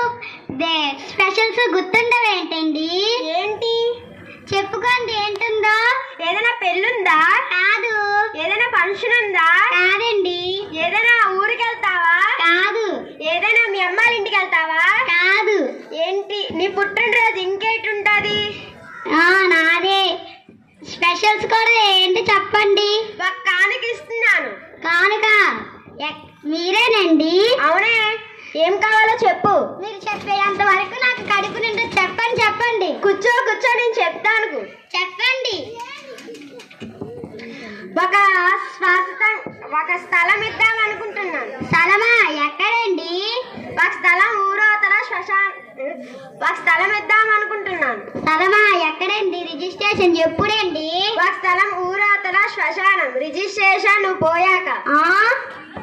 specials గుర్తుండవేంటండి ఏంటి చెప్పుకోండి ఏంటుందో ఏదైనా పెళ్ళుందా కాదు ఏదైనా ఫంక్షన్ ఉందా కాదండి ఏదైనా ఊరికి వెళ్తావా కాదు ఏదైనా మీ అమ్మాళ్ళ ఇంటికి వెళ్తావా కాదు ఏంటి నీ పుట్టినరోజు ఇంకేటుంటది ఆ, నాదే స్పెషల్స్ కూడా ఏంటి చెప్పండి ఒక కానుక ఇస్తున్నాను కానుక ఎక్- మీరేనండి అవునే ఏం కావాలో చెప్పు మీరు చెప్పేంత వరకు నాకు కడుపు నిండా చెప్పండి చెప్పండి కూర్చో కూర్చో నేను చెప్తాను చెప్పండి ఒక స్వాస్థ ఒక స్థలం ఇద్దాం అనుకుంటున్నాను స్థలమా ఎక్కడండి ఒక స్థలం ఊరవతల శ్మశాన ఒక స్థలం ఇద్దాం అనుకుంటున్నాను స్థలమా ఎక్కడండి రిజిస్ట్రేషన్ ఎప్పుడండి ఒక స్థలం ఊరవతల శ్మశానం రిజిస్ట్రేషన్ నువ్వు పోయాక ఆ